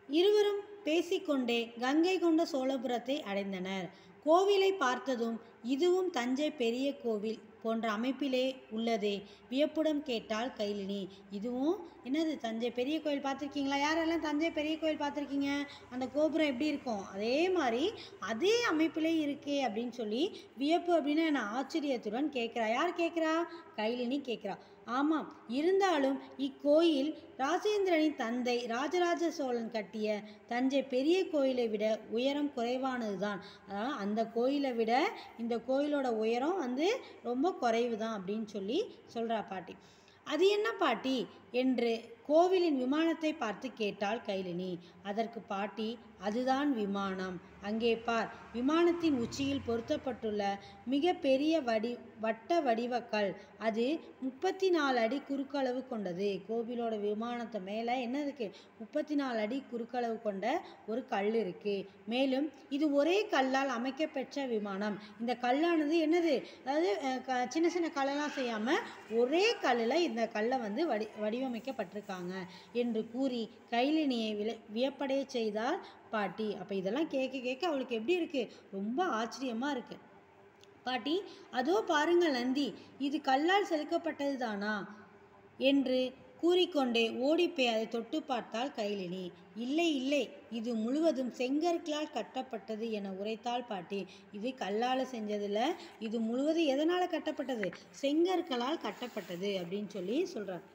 இருவரும் பேசிக்கொண்டே கங்கை கொண்ட சோழபுரத்தை அடைந்தனர் கோவிலை பார்த்ததும் இதுவும் தஞ்சை பெரிய கோவில் போன்ற அமைப்பிலே உள்ளதே வியப்புடன் கேட்டாள் கைலினி இதுவும் என்னது தஞ்சை பெரிய கோயில் பார்த்துருக்கீங்களா யாரெல்லாம் தஞ்சை பெரிய கோயில் பார்த்துருக்கீங்க அந்த கோபுரம் எப்படி இருக்கும் அதே மாதிரி அதே அமைப்பிலே இருக்கே அப்படின்னு சொல்லி வியப்பு அப்படின்னு என்ன ஆச்சரியத்துடன் கேட்குறா யார் கேட்குறா கைலினி கேட்குறா ஆமாம் இருந்தாலும் இக்கோயில் ராஜேந்திரனின் தந்தை ராஜராஜ சோழன் கட்டிய தஞ்சை பெரிய கோயிலை விட உயரம் குறைவானது தான் அதாவது அந்த கோயிலை விட இந்த கோயிலோட உயரம் வந்து ரொம்ப குறைவு தான் அப்படின்னு சொல்லி சொல்கிறா பாட்டி அது என்ன பாட்டி என்று கோவிலின் விமானத்தை பார்த்து கேட்டாள் கைலினி அதற்கு பாட்டி அதுதான் விமானம் அங்கே பார் விமானத்தின் உச்சியில் பொருத்தப்பட்டுள்ள மிக பெரிய வடி வட்ட வடிவக்கல் அது முப்பத்தி நாலு அடி குறுக்களவு கொண்டது கோவிலோட விமானத்தை மேலே என்ன இருக்கு முப்பத்தி நாலு அடி குறுக்களவு கொண்ட ஒரு கல் இருக்கு மேலும் இது ஒரே கல்லால் அமைக்கப்பெற்ற விமானம் இந்த கல்லானது என்னது அதாவது அஹ், க- சின்ன சின்ன கல்லெல்லாம் செய்யாமல் ஒரே கல்லில் இந்த கல்லை வந்து வடி வடிவமைக்கப்பட்டிருக்காங்க என்று கூறி கைலினியை வில வியப்படைய செய்தார் பாட்டி அப்போ இதெல்லாம் கேட்க கேட்க அவளுக்கு எப்படி இருக்குது ரொம்ப ஆச்சரியமாக இருக்குது பாட்டி அதோ பாருங்கள் நந்தி இது கல்லால் செதுக்கப்பட்டது தானா என்று கூறிக்கொண்டே ஓடிப்போய் அதை தொட்டு பார்த்தாள் கைலினி இல்லை இல்லை இது முழுவதும் செங்கற்களால் கட்டப்பட்டது என உரைத்தாள் பாட்டி இது கல்லால் செஞ்சதில்ல இது முழுவதும் எதனால் கட்டப்பட்டது செங்கற்களால் கட்டப்பட்டது அப்படின்னு சொல்லி சொல்கிறார்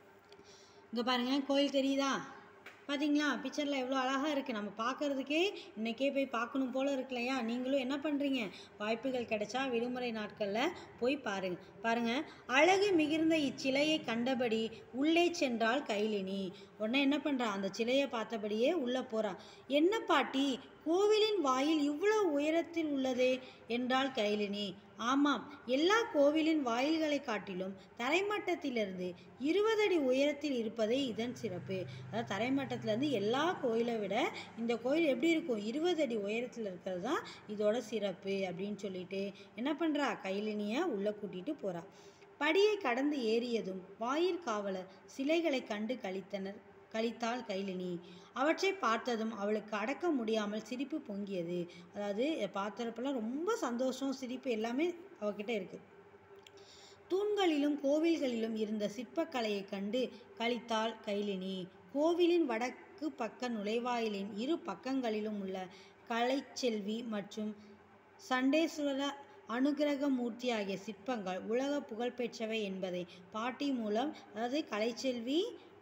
இங்கே பாருங்க கோயில் தெரியுதா பார்த்தீங்களா பிக்சரில் எவ்வளோ அழகாக இருக்குது நம்ம பார்க்கறதுக்கே இன்றைக்கே போய் பார்க்கணும் போல இருக்கு இல்லையா நீங்களும் என்ன பண்ணுறீங்க வாய்ப்புகள் கிடைச்சா விடுமுறை நாட்களில் போய் பாருங்க பாருங்க அழகு மிகுந்த இச்சிலையை கண்டபடி உள்ளே சென்றாள் கைலினி உடனே என்ன பண்ணுறா அந்த சிலையை பார்த்தபடியே உள்ளே போறா என்ன பாட்டி கோவிலின் வாயில் இவ்வளோ உயரத்தில் உள்ளதே என்றாள் கைலினி ஆமாம் எல்லா கோவிலின் வாயில்களை காட்டிலும் தரைமட்டத்திலிருந்து இருபது அடி உயரத்தில் இருப்பதே இதன் சிறப்பு அதாவது தரைமட்டத்திலேருந்து எல்லா கோயிலை விட இந்த கோயில் எப்படி இருக்கும் இருபது அடி உயரத்தில் இருக்கிறது தான் இதோட சிறப்பு அப்படின்னு சொல்லிட்டு என்ன பண்ணுறா கைலினியை உள்ளே கூட்டிகிட்டு போகிறா படியை கடந்து ஏறியதும் வாயில் காவலர் சிலைகளை கண்டு கழித்தனர் கழித்தாள் கைலினி அவற்றை பார்த்ததும் அவளுக்கு அடக்க முடியாமல் சிரிப்பு பொங்கியது அதாவது இதை பார்த்தப்பெல்லாம் ரொம்ப சந்தோஷம் சிரிப்பு எல்லாமே அவகிட்ட இருக்கு தூண்களிலும் கோவில்களிலும் இருந்த சிற்பக்கலையை கண்டு கழித்தாள் கைலினி கோவிலின் வடக்கு பக்க நுழைவாயிலின் இரு பக்கங்களிலும் உள்ள கலைச்செல்வி மற்றும் சண்டேஸ்வர அனுகிரக மூர்த்தி ஆகிய சிற்பங்கள் உலக புகழ்பெற்றவை என்பதை பாட்டி மூலம் அதாவது கலைச்செல்வி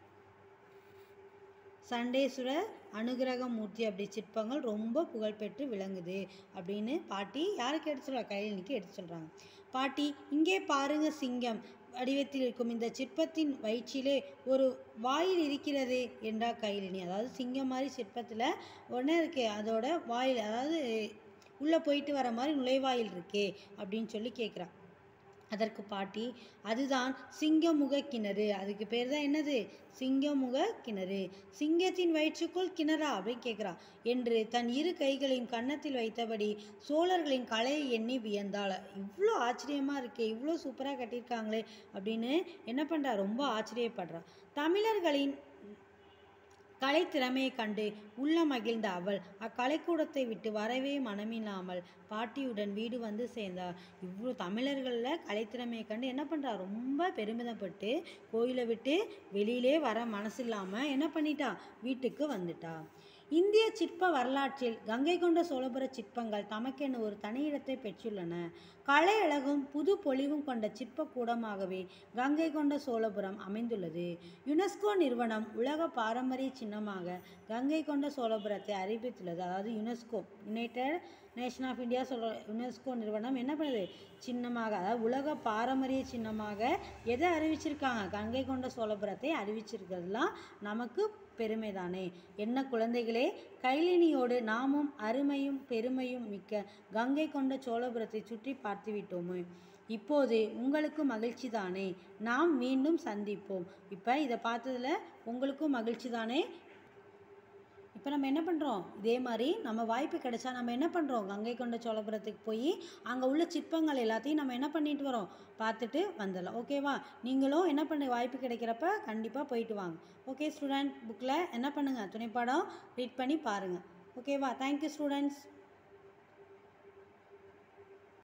சண்டேஸ்வரர் அனுகிரக மூர்த்தி அப்படி சிற்பங்கள் ரொம்ப புகழ்பெற்று விளங்குது அப்படின்னு பாட்டி யாருக்கு எடுத்து சொல்கிறா கைலினிக்கு எடுத்து சொல்கிறாங்க பாட்டி இங்கே பாருங்க சிங்கம் வடிவத்தில் இருக்கும் இந்த சிற்பத்தின் வயிற்றிலே ஒரு வாயில் இருக்கிறதே என்றா கைலினி அதாவது சிங்கம் மாதிரி சிற்பத்தில் ஒன்றே இருக்கு அதோட வாயில் அதாவது உள்ளே போயிட்டு வர மாதிரி நுழைவாயில் இருக்கே அப்படின்னு சொல்லி கேட்குறா அதற்கு பாட்டி அதுதான் சிங்கமுக கிணறு அதுக்கு பேர் தான் என்னது சிங்கமுக கிணறு சிங்கத்தின் வயிற்றுக்குள் கிணறா அப்படின்னு கேட்குறா என்று தன் இரு கைகளையும் கன்னத்தில் வைத்தபடி சோழர்களின் கலையை எண்ணி வியந்தாள் இவ்வளோ ஆச்சரியமாக இருக்கே இவ்வளோ சூப்பராக கட்டியிருக்காங்களே அப்படின்னு என்ன பண்ணுறா ரொம்ப ஆச்சரியப்படுறா தமிழர்களின் கலை திறமையை கண்டு உள்ள மகிழ்ந்த அவள் அக்கலைக்கூடத்தை விட்டு வரவே மனமில்லாமல் பாட்டியுடன் வீடு வந்து சேர்ந்தார் இவ்வளோ தமிழர்களில் கலைத்திறமையை கண்டு என்ன பண்ணுறா ரொம்ப பெருமிதப்பட்டு கோயிலை விட்டு வெளியிலே வர மனசு இல்லாமல் என்ன பண்ணிட்டா வீட்டுக்கு வந்துட்டா இந்திய சிற்ப வரலாற்றில் கங்கை கொண்ட சோழபுர சிற்பங்கள் தமக்கென ஒரு தனி இடத்தை பெற்றுள்ளன கலை அழகும் புது பொலிவும் கொண்ட சிற்ப கூடமாகவே கங்கை கொண்ட சோழபுரம் அமைந்துள்ளது யுனெஸ்கோ நிறுவனம் உலக பாரம்பரிய சின்னமாக கங்கை கொண்ட சோழபுரத்தை அறிவித்துள்ளது அதாவது UNESCO united nation of India சொல்கிற யுனெஸ்கோ நிறுவனம் என்ன பண்ணுது சின்னமாக அதாவது உலக பாரம்பரிய சின்னமாக எதை அறிவிச்சிருக்காங்க கங்கை கொண்ட சோழபுரத்தை அறிவிச்சிருக்கிறதுலாம் நமக்கு பெருமை தானே என்ன குழந்தைகளே கைலினியோடு நாமும் அருமையும் பெருமையும் மிக்க கங்கை கொண்ட சோழபுரத்தை சுற்றி பார்த்து விட்டோமே இப்போது உங்களுக்கு மகிழ்ச்சி தானே நாம் மீண்டும் சந்திப்போம் இப்போ இதை பார்த்ததுல உங்களுக்கும் மகிழ்ச்சி தானே இப்போ நம்ம என்ன பண்ணுறோம் இதே மாதிரி நம்ம வாய்ப்பு கிடைச்சா நம்ம என்ன பண்ணுறோம் கங்கை கொண்ட சோழபுரத்துக்கு போய் அங்கே உள்ள சிற்பங்கள் எல்லாத்தையும் நம்ம என்ன பண்ணிட்டு வரோம் பார்த்துட்டு வந்துடலாம் ஓகேவா நீங்களும் என்ன பண்ண வாய்ப்பு கிடைக்கிறப்ப கண்டிப்பாக போயிட்டு வாங்க ஓகே ஸ்டூடெண்ட் புக்கில் என்ன பண்ணுங்கள் துணைப்பாடம் ரீட் பண்ணி பாருங்கள் ஓகேவா தேங்க்யூ ஸ்டூடெண்ட்ஸ்